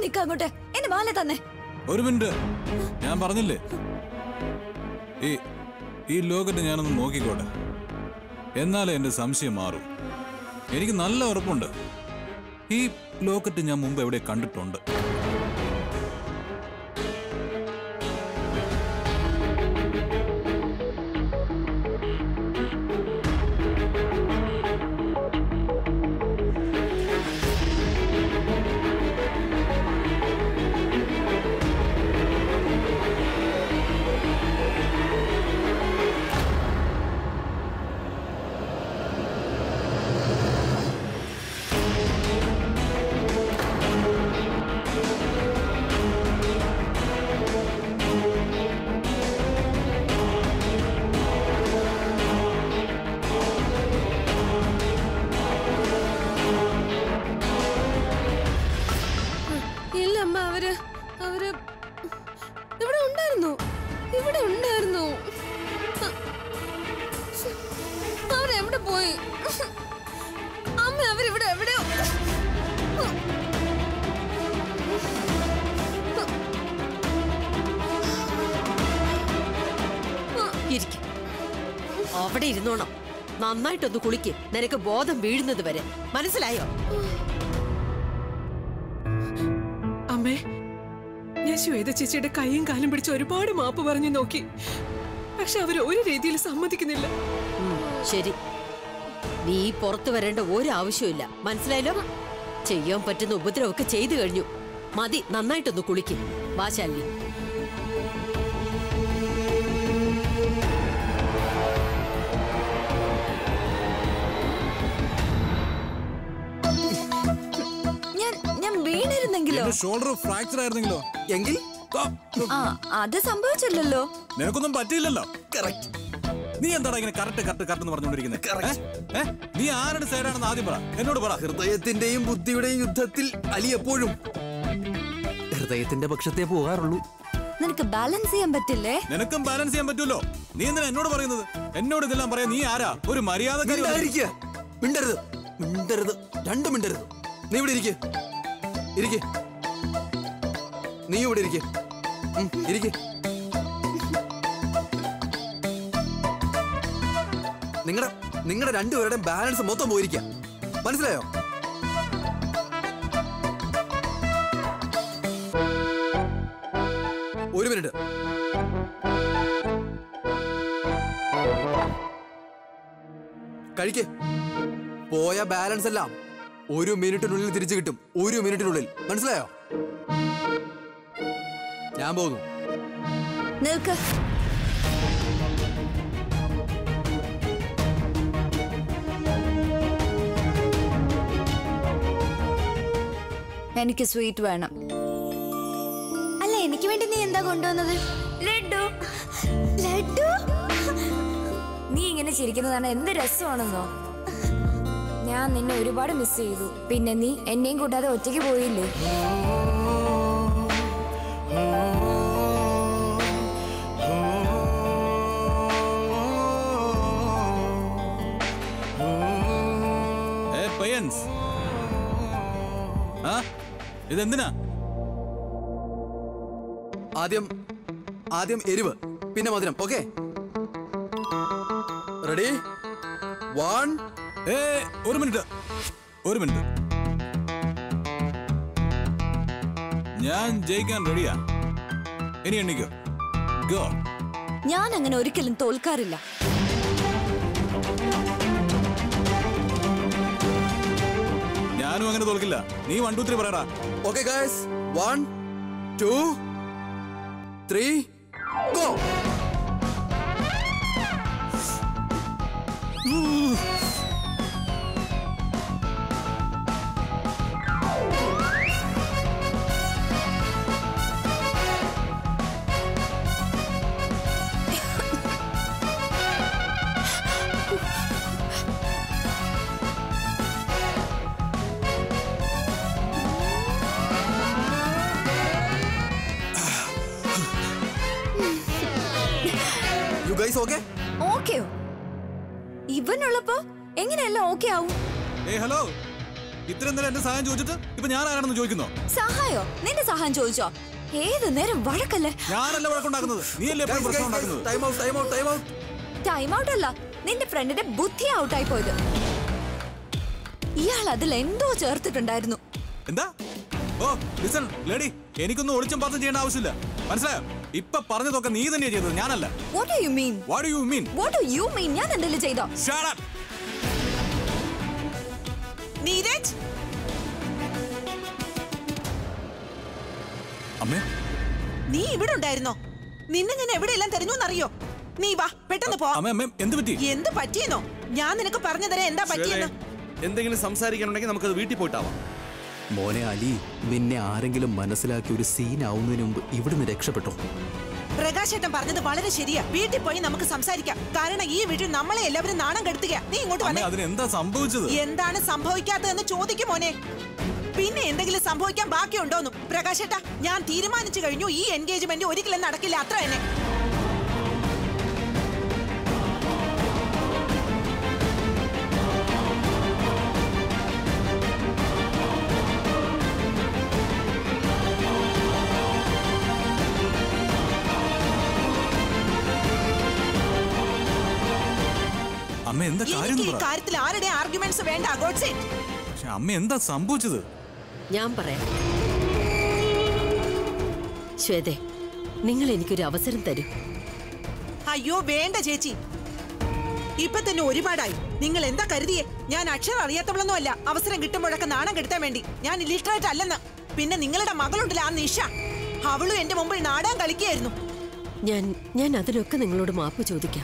നിക്ക അങ്ങോട്ട് എന്റെ മാല തന്നെ ഒരു മിനിറ്റ് ഞാൻ പറഞ്ഞില്ലേ ഈ ഈ ലോകത്ത് ഞാനൊന്ന് നോക്കിക്കോട്ടെ എന്നാലേ എന്റെ സംശയം മാറും എനിക്ക് നല്ല ഉറപ്പുണ്ട് ഈ ലോക്കറ്റ് ഞാൻ മുമ്പ് എവിടെ കണ്ടിട്ടുണ്ട് ഇല്ല അമ്മ അവര് അവര് ഇവിടെ ഉണ്ടായിരുന്നു ഇവിടെ ഉണ്ടായിരുന്നു അവരെവിടെ പോയി അമ്മ അവരിവിടെ എവിടെയോ ഇരിക്കും അവിടെ ഇരുന്നോണം നന്നായിട്ടൊന്ന് കുളിക്ക് നിനക്ക് ബോധം വീഴുന്നത് വരെ മനസ്സിലായോ അമ്മേ ഞാൻ ശ്വേത ചേച്ചിയുടെ കൈയും കാലും പിടിച്ച് ഒരുപാട് മാപ്പ് പറഞ്ഞു നോക്കി പക്ഷെ അവർ ഒരു രീതിയിൽ സമ്മതിക്കുന്നില്ല ഉം, ശരി നീ പുറത്തു വരേണ്ട ഒരു ആവശ്യമില്ല മനസ്സിലായല്ലോ ചെയ്യാൻ പറ്റുന്ന ഉപദ്രവമൊക്കെ ചെയ്തു കഴിഞ്ഞു മതി നന്നായിട്ടൊന്ന് കുളിക്ക് വാശാലി ഞാൻ ഞാൻ വീണിരുന്നെങ്കിലോ എന്റെ ഷോൾഡർ ഫ്രാക്ചർ ആയിരുന്നെങ്കിലോ എങ്കിൽ ആ, ആ അത് സംഭവിച്ചില്ലല്ലോ നിനക്കൊന്നും പറ്റിയില്ലല്ലോ നീ എന്താടാ ഇങ്ങനെ കറക്റ്റ് കറക്റ്റ് കറക്റ്റ് എന്ന് പറഞ്ഞുകൊണ്ടിരിക്കുന്നത് Correct. ഏ? ഏ? നീ ആരുടെ സൈഡാണെന്ന് ആദ്യം പറ എന്നോട് പറ ഹൃദയത്തിന്റെയും ബുദ്ധിയുടെയും യുദ്ധത്തിൽ അലി എപ്പോഴും ഹൃദയത്തിന്റെ പക്ഷത്തെ പോകാറുള്ളൂ നിനക്ക് ബാലൻസ് ചെയ്യാൻ പറ്റില്ലേ നിനക്കും ബാലൻസ് ചെയ്യാൻ പറ്റുമല്ലോ നീ എന്തിനാ എന്നോട് പറയുന്നത് എന്നോട് ഇതെല്ലാം പറയാ നീ ആരാ ഒരു മര്യാദക്കാരി മിണ്ടാതിരിക്കുക. മിണ്ടരുത് മിണ്ടരുത് രണ്ടും മിണ്ടരുത് നീ ഇവിടെ ഇരിക്കെ ഇരിക്കെ നീ ഇവിടെ ഇരിക്കെ ഇരിക്കെ നിങ്ങളുടെ നിങ്ങളുടെ രണ്ടുപേരുടെയും ബാലൻസ് മൊത്തം പോയിരിക്കാം മനസ്സിലായോ ഒരു മിനിറ്റ് കഴിക്കേ പോയ ബാലൻസ് എല്ലാം ഒരു മിനിറ്റിനുള്ളിൽ തിരിച്ചു കിട്ടും ഒരു മിനിറ്റിനുള്ളിൽ മനസ്സിലായോ ഞാൻ പോകുന്നു നിൽക്ക് എനിക്ക് സ്വീറ്റ് വേണം അല്ല എനിക്ക് വേണ്ടി നീ എന്താ കൊണ്ടുവന്നത് ലഡു ലഡു നീ ഇങ്ങനെ ചിരിക്കുന്നതാണ് എന്ത് രസമാണെന്നോ ഞാൻ നിന്നെ ഒരുപാട് മിസ് ചെയ്തു പിന്നെ നീ എന്നെയും കൂട്ടാതെ ഒറ്റയ്ക്ക് പോയില്ലേ ഏ പയ്യൻസ് ആ ഇതെന്തിനാ ആദ്യം ആദ്യം എരിവ് പിന്നെ മധുരം ഓക്കെ റെഡി വൺ ഏ ഒരു മിനിറ്റ് ഒരു മിനിറ്റ് ഞാൻ ജയിക്കാൻ റെഡിയാ ഇനി എണ്ണിക്കോ ഗോ ഞാൻ അങ്ങനെ ഒരിക്കലും തോൽക്കാറില്ല ഞാനും അങ്ങനെ തോൽക്കില്ല നീ വൺ ടു ത്രീ പറയടാ okay guys one two three go you guys okay ഓക്കെയോ ഇവനുള്ളപ്പോ എങ്ങനെയല്ല ഓക്കെ ആവും ഏ ഹലോ ഇത്രയും നേരം എന്റെ സഹായം ചോദിച്ചിട്ട് ഇപ്പൊ ഞാൻ ആരാണെന്ന് ചോദിക്കുന്നോ സഹായോ നിന്റെ സഹായം ചോദിച്ചോ ഏത് നേരം വഴക്കല്ലേ ഞാനല്ല വഴക്കുണ്ടാക്കുന്നത് നീ അല്ലേ എപ്പോഴും പ്രശ്നം ഉണ്ടാക്കുന്നത് time out time out time out time out അല്ല നിന്റെ ഫ്രണ്ടിന്റെ ബുദ്ധി ഔട്ടായി പോയത് ഇയാൾ അതിൽ എന്തോ ചേർത്തിട്ടുണ്ടായിരുന്നു എന്താ ഓ ലിസൺ ലേഡി എനിക്കൊന്നും ഒളിച്ചും പാത്തും ചെയ്യേണ്ട ആവശ്യമില്ല മനസ്സിലായോ ഇപ്പൊ പറഞ്ഞതൊക്കെ നീ തന്നെയാ ചെയ്തത് ഞാനല്ല what you mean what you mean what you mean ഞാൻ എന്തെങ്കിലും ചെയ്തോ ഷട്ട് അപ്പ് നീരജ് അമ്മേ നീ ഇവിടെ ഉണ്ടായിരുന്നോ നിന്നെ ഞാൻ എവിടെയെല്ലാം തെരഞ്ഞോന്നറിയോ നീ വാ പെട്ടെന്ന് പോ അമ്മേ അമ്മേ എന്ത് പറ്റി എന്ത് പറ്റിയെന്നോ ഞാൻ നിനക്ക് പറഞ്ഞു തരാം എന്താ പറ്റിയെന്ന് എന്തെങ്കിലും സംസാരിക്കാനുണ്ടെങ്കിൽ നമുക്കത് വീട്ടിൽ പോയിട്ടാവാം മോനെ അലി നിന്നെ ആരെങ്കിലും മനസ്സിലാക്കി ഒരു സീൻ ആവുന്നതിന് മുമ്പ് ഇവിടുന്ന് രക്ഷപ്പെട്ടോ പ്രകാശേട്ടൻ പറഞ്ഞത് വളരെ ശരിയാ വീട്ടിൽ പോയി നമുക്ക് സംസാരിക്കാം കാരണം ഈ വീട്ടിൽ നമ്മളെ എല്ലാവരും നാണം കെടുത്തുക നീ ഇങ്ങോട്ട് അമ്മേ വന്നേ അതിന് എന്താ സംഭവിച്ചത് എന്താണ് സംഭവിക്കാത്തതെന്ന് ചോദിക്കും മോനെ പിന്നെ എന്തെങ്കിലും സംഭവിക്കാൻ ബാക്കിയുണ്ടോന്നും പ്രകാശേട്ടാ ഞാൻ തീരുമാനിച്ചു കഴിഞ്ഞു ഈ എൻഗേജ്മെന്റ് ഒരിക്കലും നടക്കില്ല അത്ര തന്നെ അമ്മ എന്താ കാര്യം എനിക്ക് എന്ന് ഈ പറ കാര്യത്തിൽ ആരുടെ ആർഗ്യുമെന്റ്സ് വേണ്ട ഗോഡ്സെ പക്ഷെ അമ്മ എന്താ സംഭവിച്ചത് ഞാൻ പറയാം ശ്വേതേ നിങ്ങൾ എനിക്കൊരു അവസരം തരൂ അയ്യോ വേണ്ട ചേച്ചി ഇപ്പൊ തന്നെ ഒരുപാടായി നിങ്ങൾ എന്താ കരുതിയേ ഞാൻ അക്ഷരം അറിയാത്തവളൊന്നും അല്ല അവസരം കിട്ടുമ്പോഴൊക്കെ നാണം കെടുത്താൻ വേണ്ടി ഞാൻ ഇലിസ്ട്രേറ്റ് അല്ലെന്ന് പിന്നെ നിങ്ങളുടെ മകളുണ്ടല്ലോ ആ നിഷ അവളും എന്റെ മുമ്പിൽ നാടകം കളിക്കുകയായിരുന്നു ഞാൻ ഞാൻ അതിനൊക്കെ നിങ്ങളോട് മാപ്പ് ചോദിക്കാം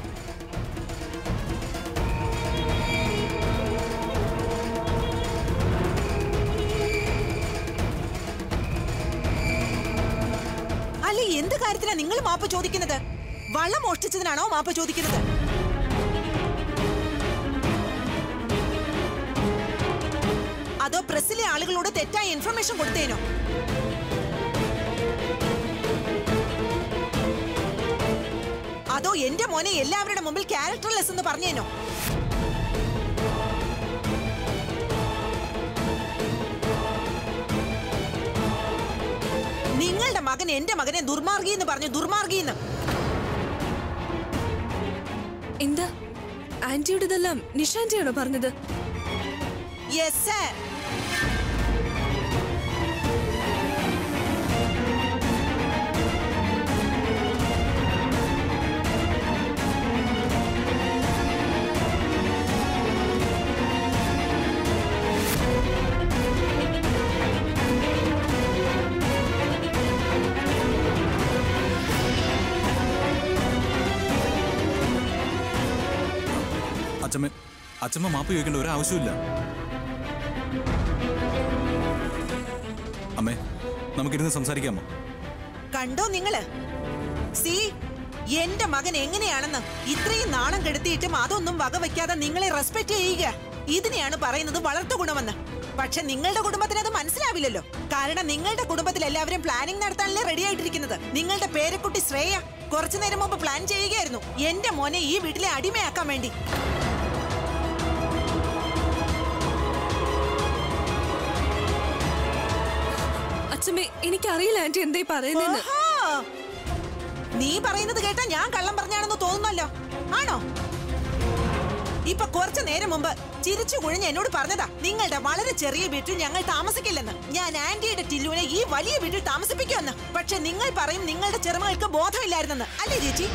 അല്ല എന്ത് കാര്യത്തിനാ നിങ്ങൾ മാപ്പ് ചോദിക്കുന്നത് വള്ളം മോഷ്ടിച്ചതിനാണോ മാപ്പ് ചോദിക്കുന്നത് അതോ പ്രസ്സിലെ ആളുകളോട് തെറ്റായ ഇൻഫർമേഷൻ കൊടുത്തേനോ അതോ എന്റെ മോനെ എല്ലാവരുടെ മുമ്പിൽ ക്യാരക്ടർലെസ് എന്ന് പറഞ്ഞേനോ നിങ്ങളുടെ മകൻ എന്റെ മകനെ ദുർമാർഗി എന്ന് പറഞ്ഞു ദുർമാർഗി എന്ന് എന്താ ആന്റിയോട് ഇതെല്ലാം നിഷാന്റിയാണോ പറഞ്ഞത് യെസ് സർ അച്ഛമ്മ അച്ഛമ്മ മാപ്പ് ചോദിക്കേണ്ട ഒരു ആവശ്യമില്ല അമ്മേ നമുക്കിരുന്ന് സംസാരിക്കാമോ കണ്ടോ നിങ്ങള് സി എന്റെ മകൻ എങ്ങനെയാണെന്ന് ഇത്രയും നാണം കെടുത്തിയിട്ടും അതൊന്നും വകവെക്കാതെ നിങ്ങളെ റെസ്പെക്ട് ചെയ്യുക ഇതിനെയാണ് പറയുന്നത് വളർത്തു ഗുണമെന്ന് പക്ഷെ നിങ്ങളുടെ കുടുംബത്തിന് അത് മനസ്സിലാവില്ലല്ലോ കാരണം നിങ്ങളുടെ കുടുംബത്തിൽ എല്ലാവരും പ്ലാനിംഗ് നടത്താനല്ലേ റെഡി ആയിട്ടിരിക്കുന്നത് നിങ്ങളുടെ പേരക്കുട്ടി ശ്രേയ കുറച്ചു നേരം മുമ്പ് പ്ലാൻ ചെയ്യുകയായിരുന്നു എന്റെ മോനെ ഈ വീട്ടിലെ അടിമയാക്കാൻ വേണ്ടി അച്ഛമ്മേ എനിക്കറിയില്ല ആന്റി എന്തേ പറയുന്നെന്ന് ആഹാ. നീ പറയുന്നത് കേട്ടാ ഞാൻ കള്ളം പറഞ്ഞാണെന്ന് തോന്നുന്നല്ലോ ആണോ ഇപ്പൊ കുറച്ചു നേരം മുമ്പ് ചിരിച്ചു കുഴിഞ്ഞ് എന്നോട് പറഞ്ഞതാ നിങ്ങളുടെ വളരെ ചെറിയ വീട്ടിൽ ഞങ്ങൾ താമസിക്കില്ലെന്ന് ഞാൻ ആന്റിയുടെ ടില്ലുവിനെ ഈ വലിയ വീട്ടിൽ താമസിപ്പിക്കുമെന്ന് പക്ഷെ നിങ്ങൾ പറയും നിങ്ങളുടെ ചെറുമകൾക്ക് ബോധമില്ലായിരുന്നെന്ന് അല്ലേ ചേച്ചി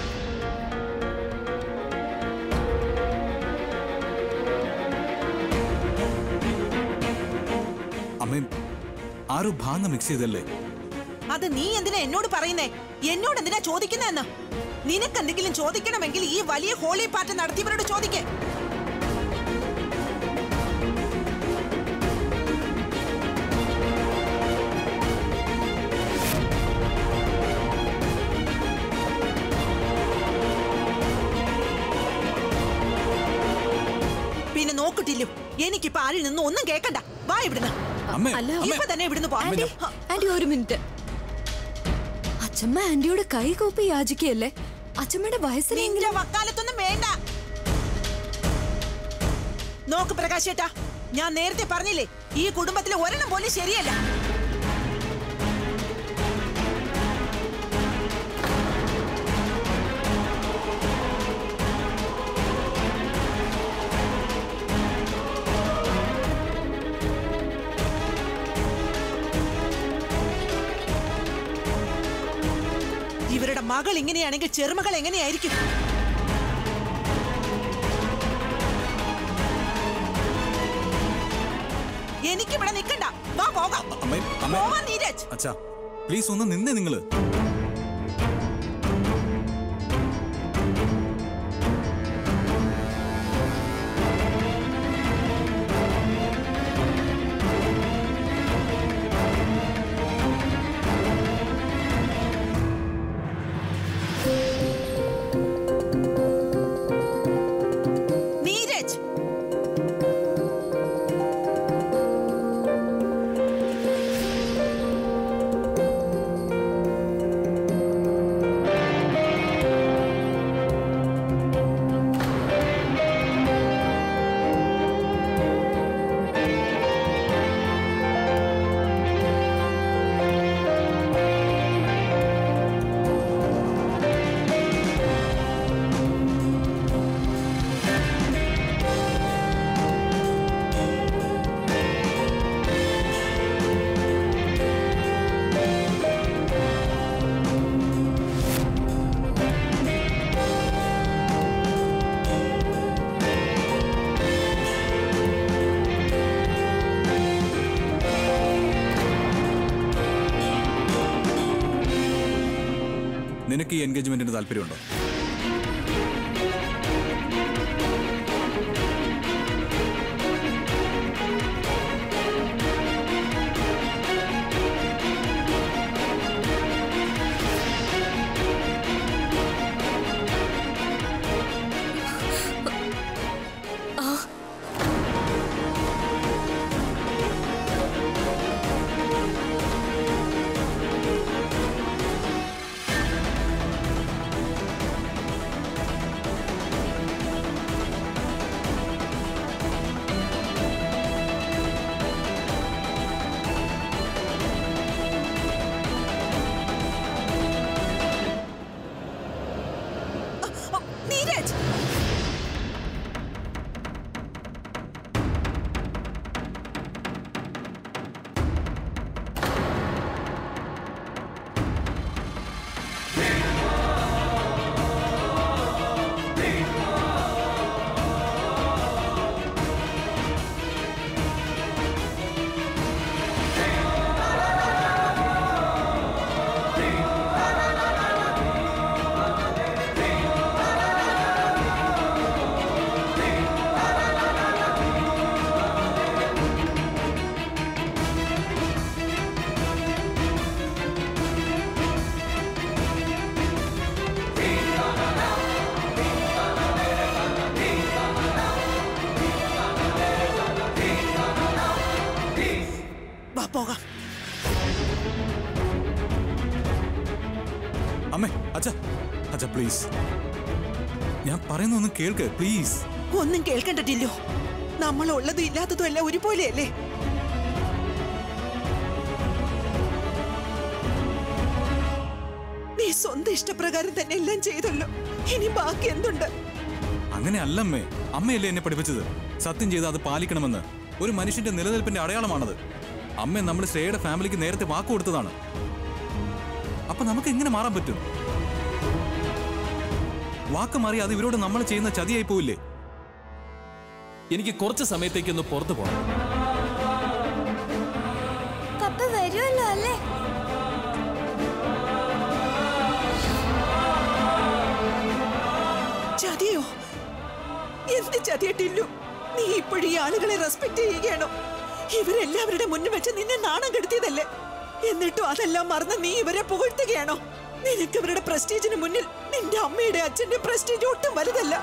അമ്മയും ആരും ഭാന്ന മിക്സ് ചെയ്തല്ലേ അത് നീ എന്തിനാ എന്നോട് പറയുന്നേ എന്നോട് എന്തിനാ ചോദിക്കുന്നതെന്ന് നിനക്ക് എന്തെങ്കിലും ചോദിക്കണമെങ്കിൽ ഈ വലിയ ഹോളി പാർട്ടി നടത്തിയവരോട് ചോദിക്കേ പിന്നെ നോക്കിട്ടില്ലു എനിക്കിപ്പോ ആരിൽ നിന്നും ഒന്നും കേക്കണ്ട വാ ഇവിടുന്ന് അമ്മേ അല്ല, അമ്മേ ഇപ്പൊ തന്നെ ഇവിടുന്ന് പോ ആന്റി ആന്റി ഒരു മിനിറ്റ് അച്ഛമ്മ ആന്റിയോട് കൈ കൂപ്പി യാചിക്കയല്ലേ അച്ഛമ്മയുടെ വയസ്സിനെങ്കിലും നിന്റെ വക്കാലത്തൊന്നും വേണ്ട നോക്ക് പ്രകാശേട്ടാ ഞാൻ നേരത്തെ പറഞ്ഞില്ലേ ഈ കുടുംബത്തിലെ ഒരെണ്ണം പോലും ശരിയല്ല ഇവരുടെ മകൾ ഇങ്ങനെയാണെങ്കിൽ ചെറുമകൾ എങ്ങനെയായിരിക്കും എനിക്കിവിടെ നിൽക്കണ്ട വാ പോകാം അമ്മേ അമ്മേ പോവാൻ നീരജ് അച്ഛാ പ്ലീസ് ഒന്ന് നിന്നേ നിങ്ങള് നീരജ് നിനക്ക് ഈ എൻഗേജ്മെന്റിന് താല്പര്യമുണ്ടോ നീരജ് വാ പോകാം അമ്മേ അച്ഛ അച്ഛ പ്ലീസ് ഞാൻ പറയുന്ന ഒന്ന് കേൾക്ക് പ്ലീസ് ഒന്നും കേൾക്കണ്ടില്ലോ നമ്മൾ ഉള്ളതും ഇല്ലാത്തതും എല്ലാം ഒരുപോലെയല്ലേ നീ സ്വന്തം ഇഷ്ടപ്രകാരം തന്നെ എല്ലാം ചെയ്തല്ലോ ഇനി ബാക്കി എന്തുണ്ട് അങ്ങനെ അല്ലമ്മേ അമ്മയല്ലേ എന്നെ പഠിപ്പിച്ചത് സത്യം ചെയ്ത് അത് പാലിക്കണമെന്ന് ഒരു മനുഷ്യന്റെ നിലനിൽപ്പിന്റെ അടയാളമാണത് അമ്മ നമ്മൾ ശ്രേയുടെ ഫാമിലിക്ക് നേരത്തെ വാക്ക് കൊടുത്തതാണ് അപ്പൊ നമുക്ക് എങ്ങനെ മാറാൻ പറ്റും വാക്ക് മാറി അത് ഇവരോട് നമ്മൾ ചെയ്യുന്ന ചതിയായി പോവില്ലേ എനിക്ക് കുറച്ച് സമയത്തേക്കൊന്ന് പുറത്തു പോകണം പപ്പ വരുമല്ലോ അല്ലേ ചതിയോ എന്ത് ചതിയിട്ടില്ലു നീ ഇപ്പോഴും ഈ ആളുകളെ റെസ്പെക്ട് ചെയ്യുകയാണോ ഇവരെല്ലാവരുടെ മുന്നിൽ വെച്ച് നിന്നെ നാണം കെടുത്തിയതല്ലേ എന്നിട്ടും അതെല്ലാം മറന്ന് നീ ഇവരെ പുകഴ്ത്തുകയാണോ നിനക്ക് ഇവരുടെ പ്രസ്റ്റീജിന് മുന്നിൽ നിന്റെ അമ്മയുടെ അച്ഛന്റെ പ്രസ്റ്റീജ് ഒട്ടും വലുതല്ല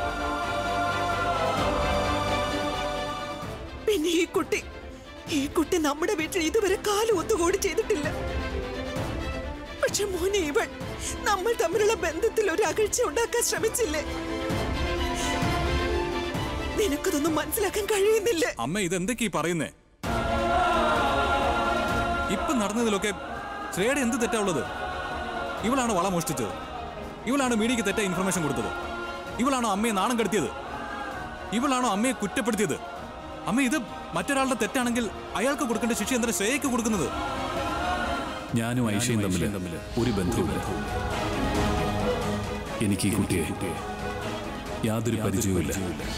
പിന്നെ ഈ കുട്ടി ഈ കുട്ടി നമ്മുടെ വീട്ടിൽ ഇതുവരെ കാലം ഒത്തുകൂടി ചെയ്തിട്ടില്ല പക്ഷെ മോനെ ഇവൾ നമ്മൾ തമ്മിലുള്ള ബന്ധത്തിൽ ഒരു അകൽച്ച ഉണ്ടാക്കാൻ ശ്രമിച്ചില്ലേ നിനക്കതൊന്നും മനസ്സിലാക്കാൻ കഴിയുന്നില്ലേ അമ്മ ഇതെന്തൊക്കെയാ ഈ പറയുന്നേ നടന്നതിലൊക്കെ ശ്രേയയുടെ എന്ത് തെറ്റാ ഉള്ളത് ഇവളാണ് വള മോഷ്ടിച്ചത് ഇവളാണ് മീഡിയക്ക് തെറ്റായ ഇൻഫർമേഷൻ കൊടുത്തത് ഇവളാണോ അമ്മയെ നാണം കെടുത്തിയത് ഇവളാണോ അമ്മയെ കുറ്റപ്പെടുത്തിയത് അമ്മ ഇത് മറ്റൊരാളുടെ തെറ്റാണെങ്കിൽ അയാൾക്ക് കൊടുക്കേണ്ട ശിക്ഷ എന്തിനാ ശ്രേയക്ക് കൊടുക്കുന്നത് ഞാനും ഐഷയും തമ്മിൽ ഒരു ബന്ധവുമില്ല എനിക്ക് ഈ കുട്ടിയെ യാതൊരു പരിചയവുമില്ല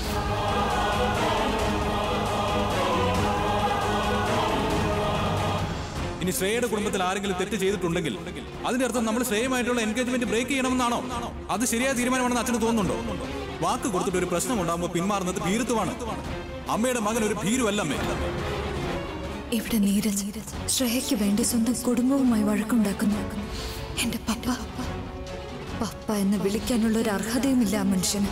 ഇനി ശ്രേയയുടെ കുടുംബത്തിൽ ആരെങ്കിലും തെറ്റ് ചെയ്തിട്ടുണ്ടെങ്കിൽ അതിന്റെ അർത്ഥം നമ്മൾ ശ്രേയമായിട്ടുള്ള എൻഗേജ്മെന്റ് ബ്രേക്ക് ചെയ്യണമെന്നാണോ അത് ശരിയായ തീരുമാനമാണെന്ന് അച്ഛന് തോന്നുന്നുണ്ടോ വാക്ക് കൊടുത്തിട്ട് ഒരു പ്രശ്നം ഉണ്ടാകുമ്പോൾ പിന്മാറുന്നത് ഭീരുത്വമാണ് അമ്മയുടെ മകൻ ഒരു ഭീരുവല്ല അമ്മേ ഇവിടെ നീരജ് ശ്രേയയ്ക്ക് വേണ്ടി സ്വന്തം കുടുംബവുമായി വഴക്കുണ്ടാക്കുന്നു എന്റെ പപ്പ പപ്പ എന്ന് വിളിക്കാനുള്ള ഒരു അർഹതയുമില്ല ആ മനുഷ്യന്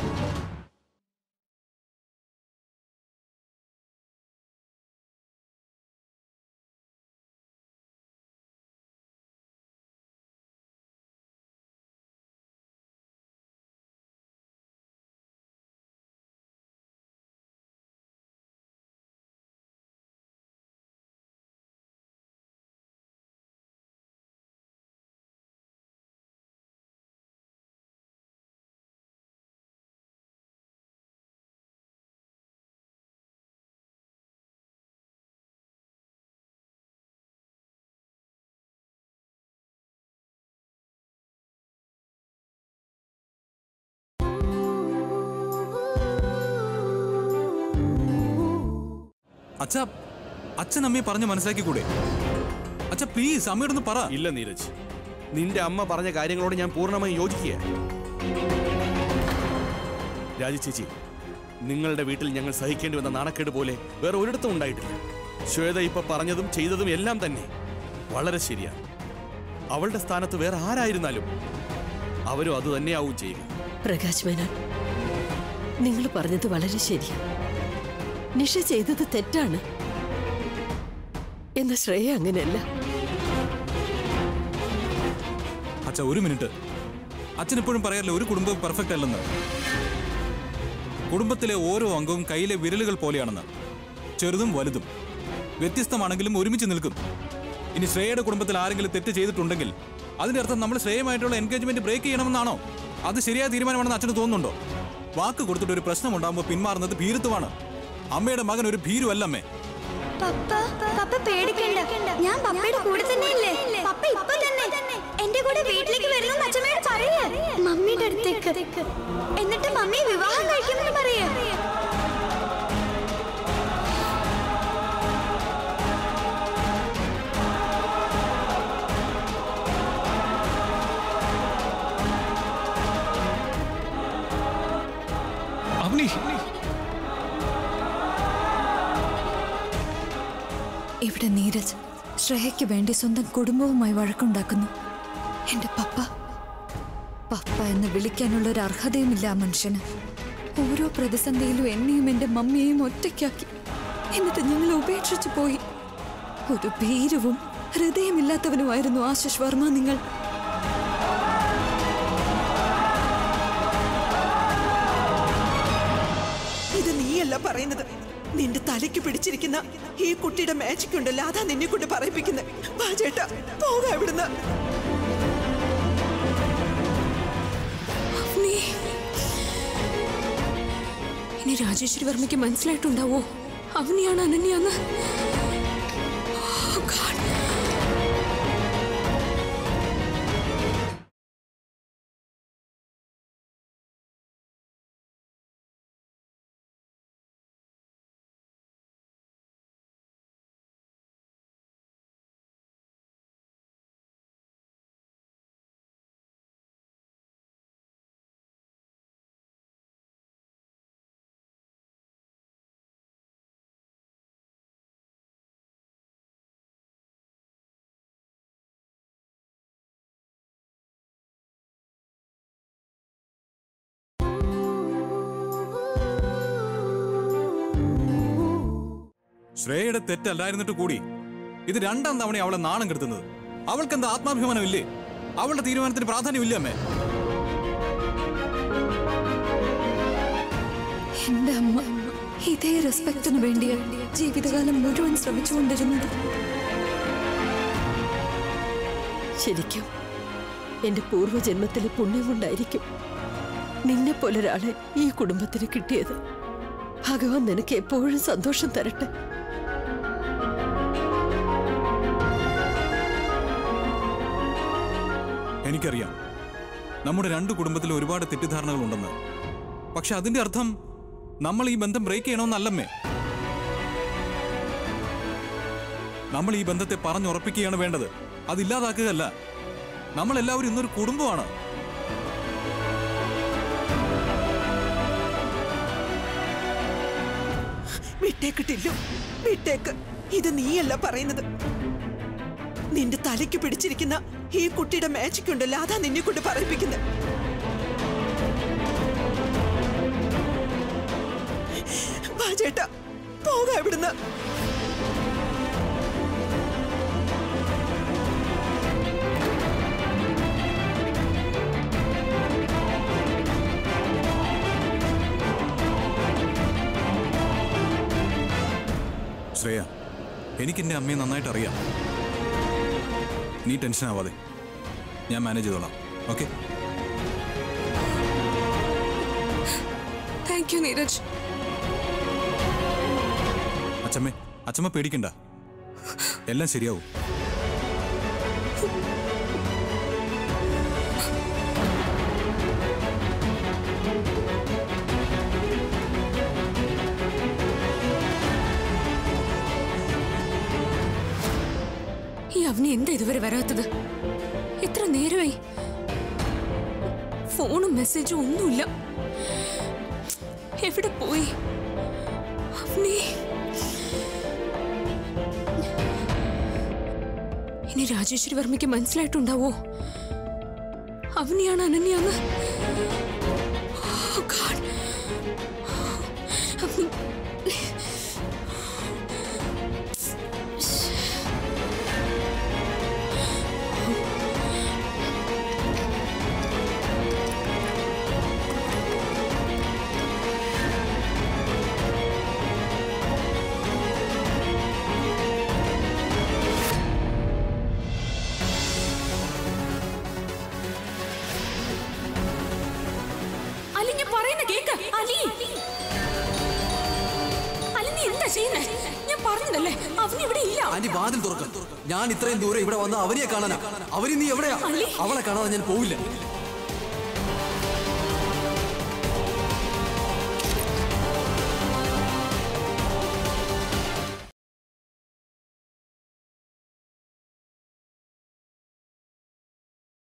അച്ഛ അച്ഛൻ അമ്മയെ പറഞ്ഞ് മനസ്സിലാക്കിക്കൂടെ അച്ഛ പ്ലീസ് അമ്മയോടൊന്ന് പറ ഇല്ല നീരജ് നിന്റെ അമ്മ പറഞ്ഞ കാര്യങ്ങളോട് ഞാൻ പൂർണ്ണമായും യോജിക്കുക രാജി ചേച്ചി നിങ്ങളുടെ വീട്ടിൽ ഞങ്ങൾ സഹിക്കേണ്ടി വന്ന നാണക്കേട് പോലെ വേറെ ഒരിടത്തും ഉണ്ടായിട്ടില്ല ശ്വേത ഇപ്പൊ പറഞ്ഞതും ചെയ്തതും എല്ലാം തന്നെ വളരെ ശരിയാണ് അവളുടെ സ്ഥാനത്ത് വേറെ ആരായിരുന്നാലും അവരും അത് തന്നെയാവും ചെയ്യുക പ്രകാശ് മേനോൻ നിങ്ങൾ പറഞ്ഞത് വളരെ ശരിയാ നിഷ ചെയ്തത് തെറ്റാണ് എന്ന ശ്രേയ അങ്ങനെയല്ല അച്ഛ ഒരു മിനിറ്റ് അച്ഛൻ എപ്പോഴും പറയാറില്ല ഒരു കുടുംബം പെർഫെക്റ്റ് അല്ലെന്ന് കുടുംബത്തിലെ ഓരോ അംഗവും കയ്യിലെ വിരലുകൾ പോലെയാണെന്ന് ചെറുതും വലുതും വ്യത്യസ്തമാണെങ്കിലും ഒരുമിച്ച് നിൽക്കും ഇനി ശ്രേയയുടെ കുടുംബത്തിൽ ആരെങ്കിലും തെറ്റ് ചെയ്തിട്ടുണ്ടെങ്കിൽ അതിന്റെ അർത്ഥം നമ്മൾ ശ്രേയമായിട്ടുള്ള എൻഗേജ്മെന്റ് ബ്രേക്ക് ചെയ്യണമെന്നാണോ അത് ശരിയായ തീരുമാനമാണെന്ന് അച്ഛന് തോന്നുന്നുണ്ടോ വാക്ക് കൊടുത്തിട്ട് ഒരു പ്രശ്നം ഉണ്ടാകുമ്പോൾ പിന്മാറുന്നത് ഭീരുത്വമാണ് അമ്മയുടെ മകൻ ഒരു ഭീരുവല്ല അമ്മേ പപ്പ പപ്പ പേടിക്കണ്ട ഞാൻ പപ്പയുടെ കൂടെ തന്നെയല്ലേ പപ്പ ഇപ്പൊ തന്നെ എന്റെ കൂടെ വീട്ടിലേക്ക് വരുന്ന അച്ഛമ്മയോട് പറയേ മമ്മിയുടെ അടുത്തേക്ക് എന്നിട്ട് മമ്മി വിവാഹം കഴിക്കുമെന്ന് പറയേ അവനി ഇവിടെ നീരജ് ശ്രേയയ്ക്ക് വേണ്ടി സ്വന്തം കുടുംബവുമായി വഴക്കുണ്ടാക്കുന്നു എന്റെ പപ്പ പപ്പ എന്ന് വിളിക്കാനുള്ള ഒരു അർഹതയുമില്ല ആ മനുഷ്യന് ഓരോ പ്രതിസന്ധിയിലും എന്നെയും എന്റെ മമ്മിയെയും ഒറ്റയ്ക്കാക്കി എന്നിട്ട് ഞങ്ങൾ ഉപേക്ഷിച്ചു പോയി ഒരു ഭീരുവും ഹൃദയമില്ലാത്തവനുമായിരുന്നു ആശിഷ് വർമ്മ നിങ്ങൾ ഇത് നീയല്ല പറയുന്നത് നിന്റെ തലയ്ക്ക് പിടിച്ചിരിക്കുന്ന ഈ കുട്ടിയുടെ മാജിക് ഉണ്ടല്ലോ അതാ നിന്നെ കൊണ്ട് പറയിപ്പിക്കുന്നത് വാ ചേട്ടാ പോകാ ഇവിടുന്ന് നീ ഇനി രാജേശ്വരി വർമ്മയ്ക്ക് മനസ്സിലായിട്ടുണ്ടാവോ അവനെയാണ് അനന്യാന്ന് Oh God. ശ്രേയയുടെ തെറ്റല്ലായിരുന്നിട്ട് കൂടി ഇത് രണ്ടാം തവണ അവളെ നാണം കെടുത്തുന്നത് അവൾക്ക് എന്താ ആത്മാഭിമാനം ഇല്ലേ അവളുടെ തീരുമാനത്തിന് പ്രാധാന്യമില്ല അമ്മേ എന്റെ അമ്മ ഇതേ റെസ്പെക്റ്റിന് വേണ്ടിയാണ് ജീവിതകാലം മുഴുവൻ ശ്രമിച്ചുകൊണ്ടിരുന്നത് ശരിക്കും എന്റെ പൂർവ്വജന്മത്തിലെ പുണ്യം കൊണ്ടായിരിക്കും നിന്നെ പോലൊരാളെ ഈ കുടുംബത്തിന് കിട്ടിയത് ഭഗവാൻ നിനക്ക് എപ്പോഴും സന്തോഷം തരട്ടെ എനിക്കറിയാം നമ്മുടെ രണ്ട് കുടുംബത്തിൽ ഒരുപാട് തെറ്റിദ്ധാരണകൾ ഉണ്ടെന്ന് പക്ഷെ അതിന്റെ അർത്ഥം നമ്മൾ ഈ ബന്ധം ബ്രേക്ക് ചെയ്യണമെന്നല്ലമ്മേ നമ്മൾ ഈ ബന്ധത്തെ പറഞ്ഞുറപ്പിക്കുകയാണ് വേണ്ടത് അതില്ലാതാക്കുകയല്ല നമ്മൾ എല്ലാവരും ഇന്നൊരു കുടുംബമാണ് വിട്ടേക്കിട്ടില്ലോ വിട്ടേക്ക് ഇത് നീയല്ല പറയുന്നത് നിന്റെ തലയ്ക്ക് പിടിച്ചിരിക്കുന്ന ഈ കുട്ടിയുടെ മാജിക് ഉണ്ടല്ലോ അതാ നിന്നെ കൊണ്ട് പറയിപ്പിക്കുന്നത് വാ ചേട്ടാ പോകാ ഇവിടുന്ന് ശ്രേയ എനിക്ക് എന്റെ അമ്മയെ നന്നായിട്ട് അറിയാം നീ ടെൻഷൻ ആവാതെ ഞാൻ മാനേജ് ചെയ്തോളാം ഓക്കെ താങ്ക് യു നീരജ് അച്ചമ്മേ അച്ചമ്മ പേടിക്കണ്ട എല്ലാം ശരിയാവും ഈ അവനി എന്താ ഇതുവരെ വരാത്തത് എത്ര നേരമായി ഫോണും മെസ്സേജും ഒന്നുമില്ല എവിടെ പോയി അവനി ഇനി രാജേശ്വരി വർമ്മയ്ക്ക് മനസ്സിലായിട്ടുണ്ടാവോ അവനിയാണ് അനന്യാന്ന് Oh God. അവനി അലി ഞാൻ പറയുന്ന കേക്ക് അലി അലി നീ എന്താ ചെയ്യുന്നേ ഞാൻ പറഞ്ഞതല്ലേ അവൻ ഇവിടെ ഇല്ല ആന്റി വാതിൽ തുറക്ക ഞാൻ ഇത്രയും ദൂരം ഇവിടെ വന്ന് അവനെ കാണാനാ അവര് നീ എവിടെയാ അവളെ കാണാതെ ഞാൻ പോവില്ല